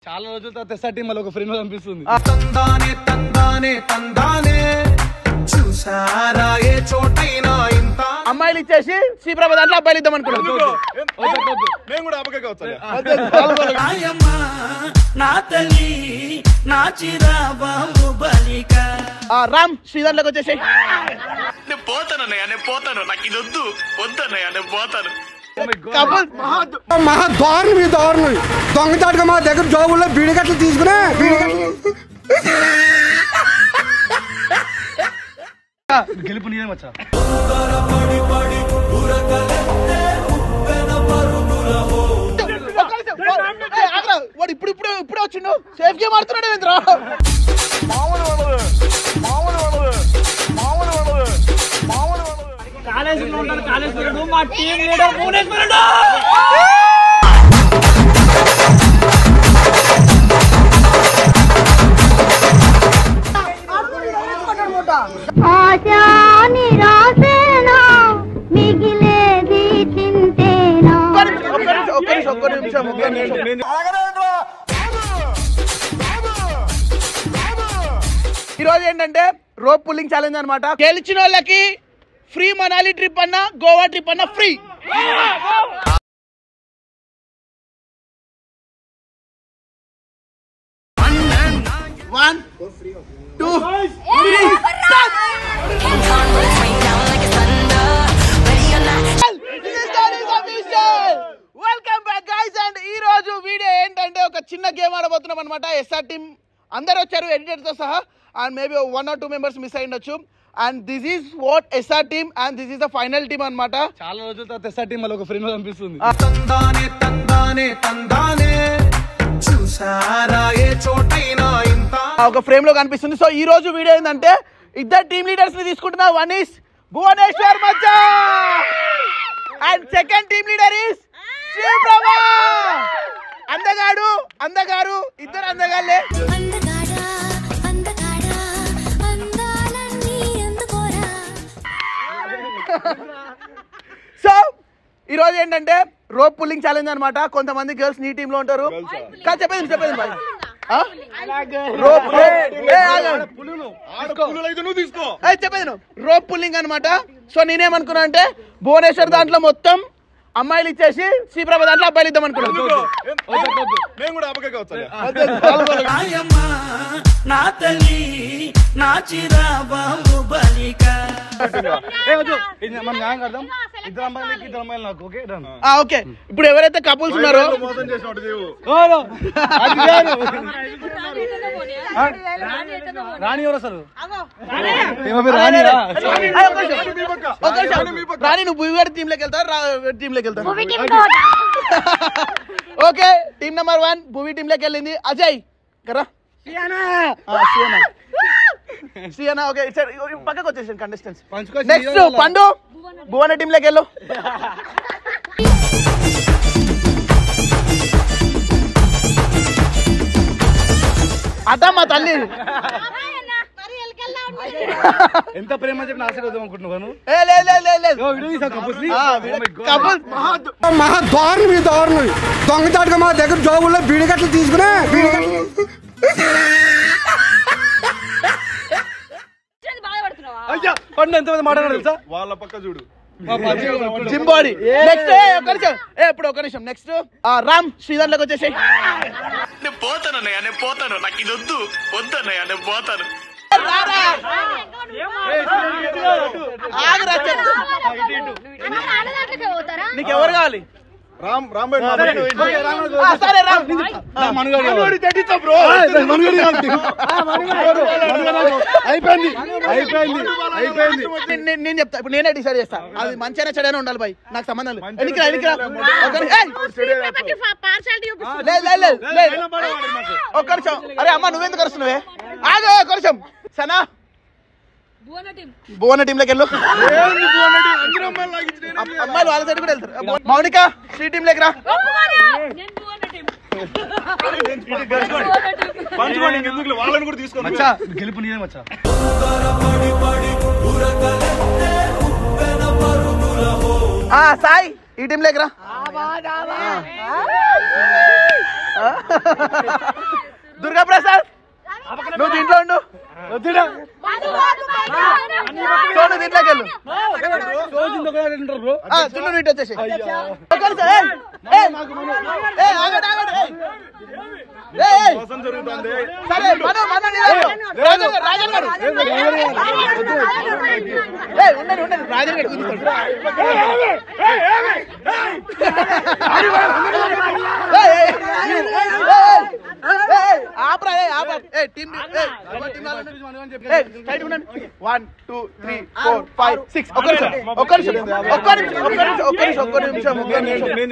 చాలా రోజుల తర్వాత ఎస్ఆర్ టీం మళ్ళీ ఒక ఫ్రెండ్ కనిపిస్తుంది తందానే తందానే తందానే చూసారా ఏ చోటైనా ఇంత అమ్మాయిలు ఇచ్చేసి శ్రీప్రభ దాంట్లో అబ్బాయిలు ఇద్దాం అనుకున్నాం నేను కూడా అబ్బకే కావచ్చు నాయమ్మ నా తల్లి నా చిరా బాహుబలిక ఆ, రామ్ శ్రీధర్లోకి వచ్చేసి నేను పోతానన్నయ్య నేను పోతాను నాకు ఇది వద్దు వద్దన్నయ్య నేను పోతాను కపుల్ మహా దారుణం ఈ దారుణం దొంగచాటుగా మా దగ్గర జోబుల్లో బీడిగట్లు తీసుకునే బీడిగట్లు గెలుపు నీదే మచ్చా ఒక్క నిమిషం. ఏయ్, ఆగ్రా. వాడు ఇప్పుడు ఇప్పుడు ఇప్పుడే వచ్చిండు సేఫ్ గేమ్ ఆడుతున్నాడు ఏంద్రా కాళేశ్వరంలో ఉంటాను కాళేశ్వరుడు మా టీం లీడర్ భువనేశ్వరుడు ఆశా నిరాశేనా మిగిలేది చింతేనా ఒక్క నిమిషం ఒక్క నిమిషం ఒక్క నిమిషం ఒక్క నిమిషం ఒక్క నిమిషం ఈ రోజు ఏంటంటే రోప్ పుల్లింగ్ ఛాలెంజ్ అన్నమాట గెలిచిన వాళ్ళకి ఫ్రీ మనాలి ట్రిప్ అన్న గోవా ట్రిప్ అన్న free one two welcome back guys and ఈ రోజు వీడియో ఏంటంటే ఒక చిన్న గేమ్ ఆడబోతున్నాం అనమాట ఎస్ఆర్ టీమ్ అందరు వచ్చారు editor తో సహా and maybe one or two members miss అయ్యిండొచ్చు and this is what SR team and this is the final team అనమాట చాలా రోజుల తర్వాత ఎస్ఆర్ టీం మళ్ళీ ఒక ఫ్రెండ్ కనిపిస్తుంది తందానే తందానే తందానే చూసారా ఏ చోటైనా ఇంత ఒక ఫ్రేమ్ లో కనిపిస్తుంది సో ఈ రోజు వీడియో ఏంటంటే ఇద్దరు టీమ్ లీడర్స్ ని తీసుకుంటున్నా వన్ ఈస్ భువనేశ్వర్ మచ్చా and second team leader is Sriprabha అందగాడు అందగారు ఇద్దరు అందగాళ్ళే అందగాడా అందగాడా అందాలన్నీ అందుకోరా సో ఈ రోజు ఏంటంటే రోప్ పుల్లింగ్ ఛాలెంజ్ అన్నమాట కొంతమంది గర్ల్స్ నీ టీమ్ లో ఉంటారు కాదు చెప్పేది చెప్పేది బాయ్ రోప్ నువ్వు తీసుకో చెప్పేది రోప్ పుల్లింగ్ అన్నమాట సో నేనేమనుకున్నా అంటే భువనేశ్వర్ దాంట్లో మొత్తం అమ్మాయిలు ఇచ్చేసి శ్రీప్రభ దాంట్లో అబ్బాయిలు ఇద్దాం అనుకున్నాను నేను కూడా అబ్బకే కావచ్చు నాయమ్మ నా తల్లి నా చిరా బాహుబలిక మనం న్యాయం కడదాం ఇద్దరు అమ్మాయిలకి ఇద్దరు అమ్మాయిలు నాకు ఓకే డన్ ఆ, ఓకే ఇప్పుడు ఎవరైతే కపుల్స్ ఉన్నారో మోసం చేసినట్టు దేవు రాణి ఎవరు అసలు ఏమో మీరు రాణిరా ఆ, ఒక్క నిమిషం. ఒక్క నిమిషం. రాణి నువ్వు భూవి టీమ్ లోకి వెళ్తావు టీమ్ లోకి వెళ్తావు మూవీ టీమ్ తోట ఓకే టీమ్ నెంబర్ వన్ భూవి టీమ్ లోకి వెళ్ళింది అజయ్ కరా సియానా ఓకే సరే పక్కకు వచ్చేసాను కంటెస్టెంట్స్ పంచుకోవచ్చు నెక్స్ట్ పండు భువన టీమ్ లోకి వెళ్ళు అదా మా తల్లి ఎంత ప్రేమ చెప్పిన ఆశీర్వాదం అనుకుంటున్నాను ఏ లేదు లేదు లేదు లేదు వీడియో తీసా కపుల్స్ ని ఆ, కపుల్ మహా దారుణం ఈ దారుణం దొంగచాటుగా మా దగ్గర జోబుల్లో బీడిగట్లు తీసుకునే బీడిగట్లు అయ్యా పండు ఎంత మంది మాట్లాడారు తెలుసా వాళ్ళ పక్క చూడు జిమ్ బాడీ నెక్స్ట్ ఒక నిమిషం ఏ ఇప్పుడు ఒక నిమిషం నెక్స్ట్ రామ్ శ్రీధర్ లోకి వచ్చేసి నేను పోతానన్నయ్య నేను పోతాను నాకు ఇది వద్దు వద్దన్నయ్య నేను పోతాను ఆగురా చెప్తా. పోతారా నీకు ఎవరు కావాలి రామ్ రామ్ భాయ్ ఆ, సరే రామ్ మనుగోడు తెట్టించా బ్రో మనుగోడు అయిపోయింది అయిపోయింది అయిపోయింది నేను- నేను- నేను చెప్తా ఇప్పుడు నేనే డిసైడ్ చేస్తా అది మంచిగా చెడైనా ఉండాలి బాయ్ నాకు సంబంధం లేదు ఎన్నికరా ఎన్నికరా ఒక ని- ఏయ్! లేదు లేదు లేదు లేదు ఒక్క నిమిషం అరే అమ్మ నువ్వెందుకు వస్తున్నావే ఆగు ఒక్క నిమిషం సనా భువన టీమ్ లోకి వెళ్ళు అమ్- అమ్మాయిలు వాళ్ళ సైడ్ కూడా వెళ్తారు మౌనిక శ్రీ టీమ్ లోకి రా పంచుకోండి ఎందుకు వాళ్ళని కూడా తీసుకోండి మచ్చా గెలుపు నీదే మచ్చా ఆ సాయి ఈ టీమ్ లోకి రా అందరూ ఇటు వచ్చేసి ఒక్క నిమిషం, ఏయ్, ఏయ్, ఏయ్, ఆగండి, ఆగండి, ఏయ్. ఏయ్, ఏయ్. మోసం జరుగుతుంది సరే మను మను నీళ్ళు. రాజన్ గారు రాజన్ గారు ఏయ్, ఉండండి ఉండండి రాజన్ గారు కూర్చోండి. ఏయ్, ఏయ్, ఏయ్, ఏయ్, ఆపరా ఏయ్, ఆపరా ఏయ్, టీం ఏయ్, ఎవరి టీం వాళ్ళు ఉన్నారు? ఏయ్, స్ట్రైట్ ఉండండి. One two three four five six ఒక్క నిమిషం ఒక్క నిమిషం ఒక్క నిమిషం ఒక్క నిమిషం ఒక్క నిమిషం ఒక్క నిమిషం ఒక్క నిమిషం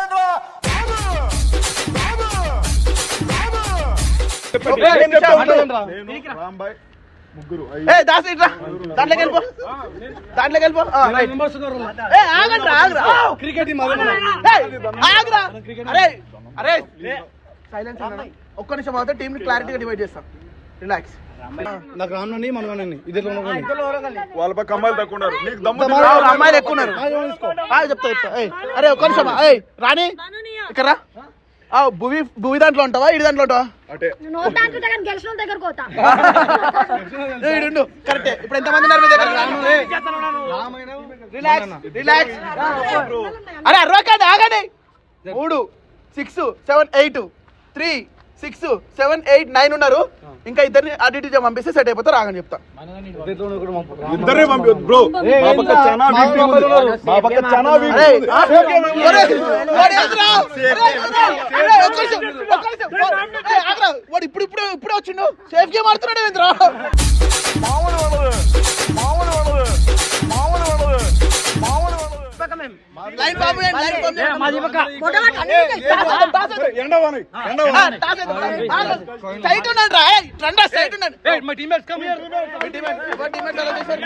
ఒక్క నిమిషం నేను రాంబాయ్ ముగ్గురు ఏ దాస్ ఇట్రా దాంట్లోకి వెళ్ళిపో దాంట్లోకి వెళ్ళిపో ఆ, రైట్. ఏ ఆగండి ఆగరా క్రికెట్ ఆగరా అరే అరే సైలెన్స్ ఒక్క నిమిషం అవుతా టీం ని క్లారిటీగా డివైడ్ చేస్తాం రిలాక్స్ నాకు రానుని మనగానండి ఇది వాళ్ళ పక్క అమ్మాయిలు తక్కువ ఉన్నారు నీకు దమ్ము అమ్మాయిలు ఎక్కువ ఉన్నారు ఆ, చెప్తా చెప్తా ఏయ్, అరే ఒక్క నిమిషం ఏయ్ రాణి ఇక్కడ రా. ఆ, భువి భువి దాంట్లో ఉంటావా ఇడి దాంట్లో ఉంటావా అటే నువ్వు దాంట్లో దగ్గర గెలిచిన దగ్గర పోతా ఏయ్, ఈడు ఉండు కరెక్టే ఇప్పుడు ఎంతమంది ఉన్నారు మీ దగ్గర రిలాక్స్ రిలాక్స్ అరే అరవకండి ఆగండి మూడు six seven eight three six seven eight nine ఉన్నారు ఇంకా ఇద్దరిని అటు ఇటు పంపిస్తే సెట్ అయిపోతారు ఆగని చెప్తా ఇద్దరే పంపి బ్రో మా పక్క చాలా వీక్ టీం ఉంది మా పక్క చాలా వీక్ అరే, ఉంది ఆ, ఒరే, వాడు ఎదురా? అరే, అరే, ఒక్క నిమిషం, ఒక్క నిమిషం. ఏయ్, ఆగరా. వాడు ఇప్పుడు ఇప్పుడు ఇప్పుడే వచ్చిండు సేఫ్ గేమ్ ఆడుతున్నాడు ఏంద్రా లైన్ బాబు ఏంటి? లైన్ బాబు ఏంటి? మాది పక్క టాస్ వేద్దాం. ఎండవాని ఆ, ఎండవాని టాస్ వేద్దాం. ఆగు. స్ట్రైట్ ఉండండి రా ఏయ్, రండి రా, స్ట్రైట్ ఉండండి మై టీమ్మేట్స్ కమ్ హియర్ మీ టీమేట్, ఎవరి టీమేట్ అలా చేశారు?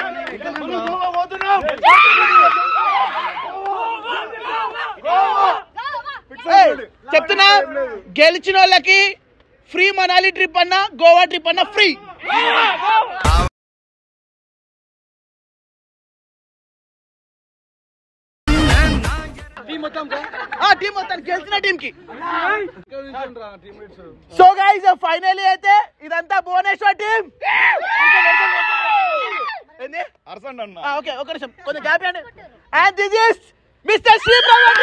ఏయ్, చెప్తున్నా గెలిచిన వాళ్ళకి ఫ్రీ మనాలి ట్రిప్ అన్నా గోవా ట్రిప్ అన్నా ఫ్రీ ఆ టీం మొత్తానికి గెలిచిన టీం కి సో గైస్ ఫైనలీ అయితే ఇదంతా భువనేశ్వర్ టీం ఏంది అరసండి అన్న ఓకే ఒక నిమిషం కొంచెం గ్యాప్ అండి and this is mister Shri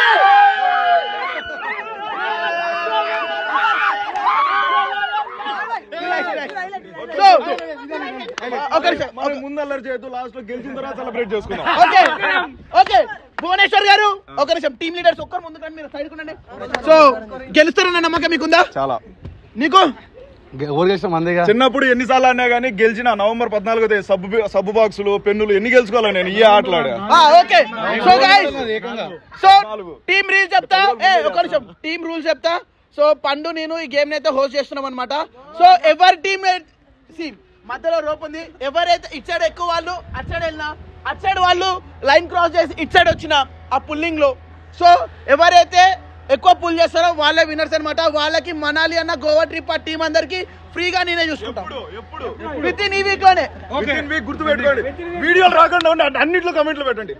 so ఒక నిమిషం మనం ముందు అల్లరి చేయొద్దు లాస్ట్ లో గెలిచిన తర్వాత సెలబ్రేట్ చేసుకుందాం ఓకే ఓకే భువనేశ్వర్ గారు ఒక నిమిషం టీమ్ లీడర్స్ ఒక్కరు ముందు కానీ మీరు సైడ్ ఉండండి సో గెలుస్తారన్న నమ్మకం మీకుందా చాలా నీకు చిన్నప్పుడు ఎన్నిసార్లు అన్నా కానీ గెలిచిన నవంబర్ పద్నాలుగో తేదీ సబ్బు సబ్బు బాక్సులు పెన్నులు ఎన్ని గెలుచుకోవాలి నేను ఈ ఆటలాడా okay so guys so team rules చెప్తా ఏ ఒక నిమిషం టీమ్ రూల్స్ చెప్తా సో పండు నేను ఈ గేమ్ అయితే హోస్ట్ చేస్తున్నాం అనమాట సో ఎవరి టీమ్ మధ్యలో రోప్ ఉంది ఎవరైతే ఇటు సైడ్ ఎక్కువ వాళ్ళు అటు సైడ్ వెళ్ళినా అటు సైడ్ వాళ్ళు లైన్ క్రాస్ చేసి ఇటు సైడ్ వచ్చిన ఆ పుల్లింగ్ లో సో ఎవరైతే ఎక్కువ పుల్ చేస్తారో వాళ్ళే విన్నర్స్ అనమాట వాళ్ళకి మనాలి అన్న గోవా ట్రిప్ ఆ టీం అందరికి ఫ్రీగా నేనే చూసుకుంటా ఎప్పుడు విత్ ఇన్ ఈ వీక్ లోనే వీక్ గుర్తు పెట్టుకోండి వీడియోలు రాకుండా ఉండి అన్నింటిలో కమెంట్లు పెట్టండి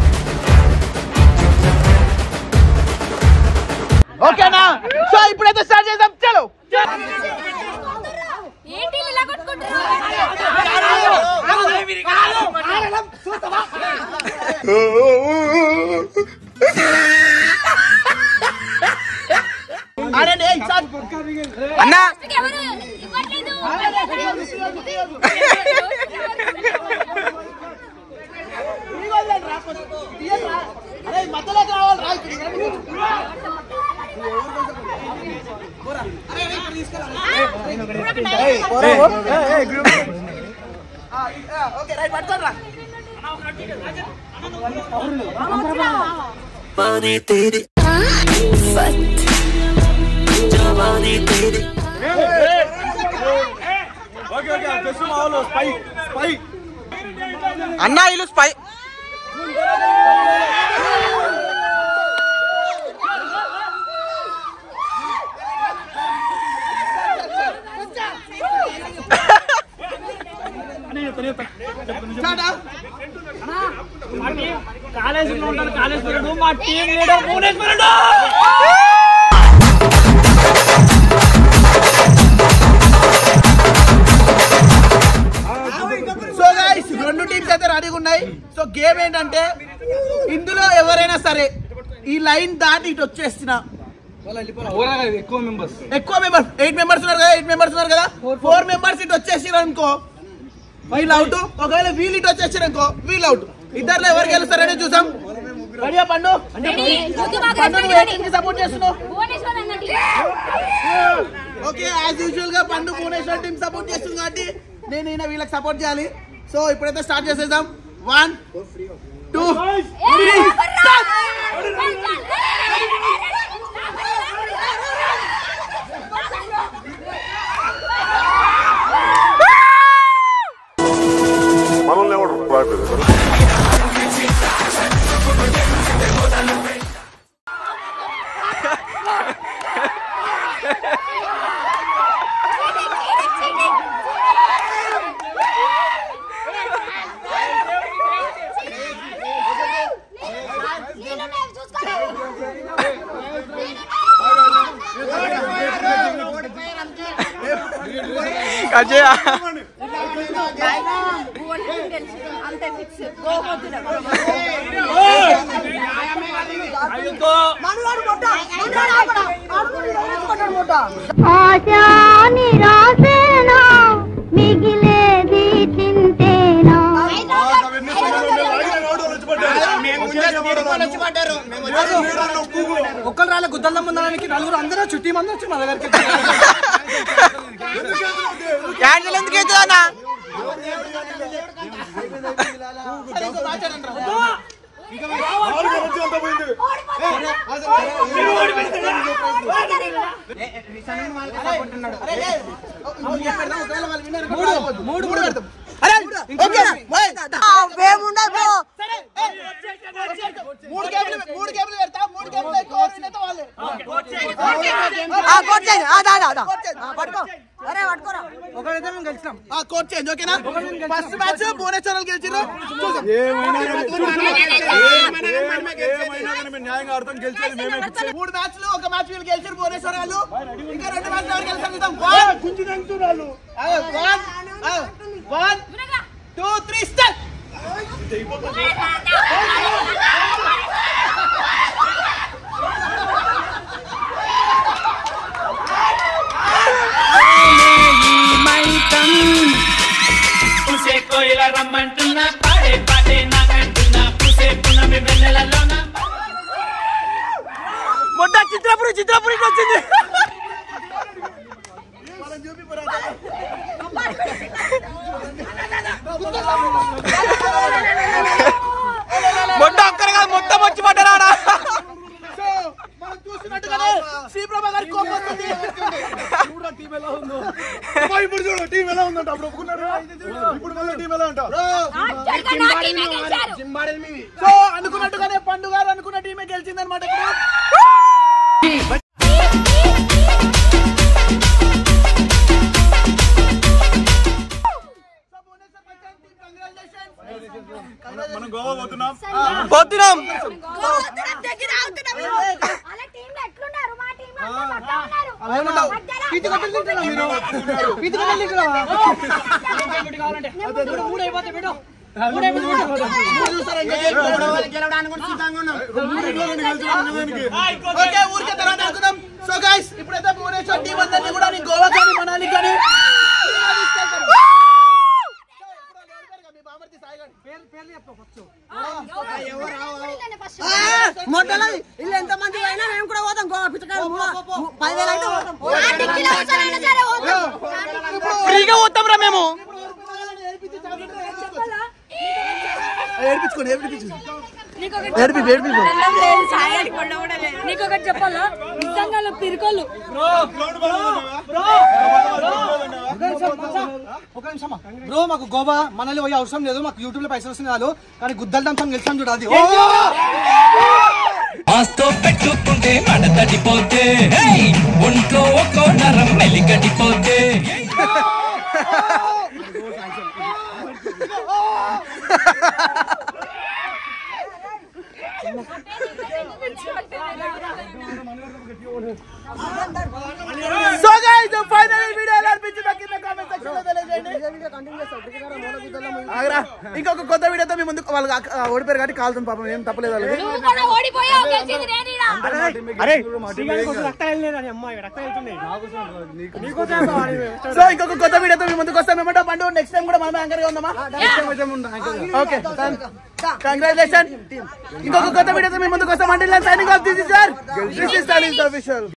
ఓకేనా సో ఇప్పుడైతే స్టార్ట్ చేద్దాం చలో ఏంటి ఇలా కొట్టుకుంటారు ఆడండి ఏయ్, సార్. అన్న ఎవరు ఇవ్వట్లేదు అరే, మధ్యలోకి రావాలి రా ఇక్కడ రండి. ఆ, ఆ, ఓకే రైట్ పట్టుకోండి రా అన్న ఇల్లు స్పై కాలేజీలో ఉంటాడు కాళేశ్వరుడు మా టీం లీడర్ భువనేశ్వరుడు సో గైస్ రెండు టీమ్స్ అయితే రెడీగా ఉన్నాయి సో గేమ్ ఏంటంటే ఇందులో ఎవరైనా సరే సరే ఈ లైన్ దాటి ఇటు వచ్చేసిన ఎక్కువ మెంబర్స్ ఎక్కువ మెంబర్స్ ఎయిట్ మెంబర్స్ ఉన్నారు కదా ఎయిట్ మెంబర్స్ ఉన్నారు కదా ఫోర్ మెంబర్స్ ఇటు వచ్చేసారు అనుకో వీళ్ళు అవుట్ ఒకవేళ వీళ్ళు ఇటు వచ్చేసారు అనుకో వీళ్ళు అవుట్ ఇద్దరులో ఎవరు గెలుస్తారని చూసాం రెడీయా పండు రెడీ జ్యోతి బాగా పండు నువ్వు ఏ team కి సపోర్ట్ చేస్తున్నావు భువనేశ్వర్ అన్నది ఓకే యాజ్ యూజువల్ గా పండు భువనేశ్వర్ టీం సపోర్ట్ చేస్తుంది కాబట్టి నేను ఈయన వీళ్ళకి సపోర్ట్ చేయాలి సో ఇప్పుడైతే స్టార్ట్ చేసేద్దాం వన్ టూ త్రీ మనల్ని ఎవరు రాలేదు అంతే ఫిక్స్ ఆశా నిరాశేనా మిగిలేది చింతేనా ఒక్కరు రాలే గుద్దల ముందడానికి నలుగురు అందరూ చుట్టి మంది వచ్చి మా దగ్గరికి క్యాన్సిల్ ఎందుకు అవుతుందన్నా మూడు మూడు పెడతాం అరే ఓకే మూడు గేమ్లు మూడు గేమ్లు పెడతా మూడు గేమ్లు ఎక్కువ ఎవరు విన్ అయితే వాళ్ళే ఒకరైతే మేము గెలిచినాం కోచ్ చేంజ్ ఓకేనా ఫస్ట్ మ్యాచ్ భువనేశ్వర్ గెలిచిరు చూద్దాం ఏమైనా కానీ మేము న్యాయంగా ఆడతాం గెలిచేది మేమే ఫిక్స్ అయ్యి- మూడు మ్యాచ్లు ఒక మ్యాచ్ వీళ్ళు గెలిచారు భువనేశ్వర్ వాళ్ళు ఇంకా రెండు మ్యాచ్లు ఎవరు గెలిచారు చూద్దాం one one one two three start పుసే కోయిల రమ్మంటున్నా పాడే పాడే నాకంటున్నా పుసే పునమి వెన్నెలలోన మొట్ట చిత్రపురి చిత్రపురి వచ్చింది మొట్ట ఒక్కరు కాదు మొత్తం వచ్చి పడ్డారా సో మనం చూస్తున్నట్టుగానే శ్రీప్రభ గారి కోపం వస్తుంది అమ్మా, ఇప్పుడు చూడు టీం ఎలా ఉందంట అప్పుడు ఒప్పుకున్నారు ఇప్పుడు మళ్ళీ టీం ఎలా అంట సో అనుకున్నట్టుగానే పండు గారు అనుకున్న టీమే గెలిచిందనమాట ఇప్పుడు మనం గోవా పోతున్నాం పోతున్నాం అలా టీంలో ఎట్లున్నారు మా టీంలో అంతా పక్కా ఉన్నారు మధ్యలో ఓకే ఊరికే తర్వాత అనుకుందాం సో గైస్ ఇప్పుడైతే భువనేశ్వర్ టీం అందరినీ కూడా నేను గోవా కానీ మనాలి కానీ ఇల్లు ఎంత మంది అయినా మేము కూడా పోతాం గోవా పిచ్చకాయలు పదివేలు అయితే పోతాం ఆ డిక్కీలో కూర్చోనైనా సరే పోతాం. ఫ్రీగా పోతాం రా మేము ఏడిపించుకోండి ఏడిపించుకోండి ఏడిపి ఏడిపి నీకు ఒకటి చెప్పాలా నిజంగా పిరుకోలు ఒక నిమిషమా బ్రో మాకు గోవా మనల్ని పోయే అవసరం లేదు మాకు యూట్యూబ్ లో పైసలు వస్తుంది చాలు కానీ గుద్దల దంతం గెలిచాం చూడు అది ఆస్తో పెట్టుకుంటే మడతడిపోతే హేయ్! ఒంట్లో ఒక్కో నరం మెలికడిపోతే సో గైస్ ఫైనల్ వీడియో ఎలా అనిపించిందో కింద కామెంట్ సెక్షన్ లో తెలియజేయండి ఆగరా. ఇంకొక కొత్త వీడియోతో మీ ముందుకు వాళ్ళు ఆ- ఆ ఓడిపోయారు కాబట్టి కాలుతుంది పాపం ఏం తప్పలేదు వాళ్ళకి నువ్వు కూడా ఓడిపోయావు గెలిచింది నేనేనా అరే సో ఇంకొక కొత్త వీడియోతో మీ ముందుకు వస్తాం ఏమంటా పండు నెక్స్ట్ టైం కూడా మనం యాంకర్ గా ఉందామా ఓకే కంగ్రాచులేషన్ ఇంకొక కొత్త వీడియోతో మీ ముందుకు వస్తాం అంటే signing off this is sir this is official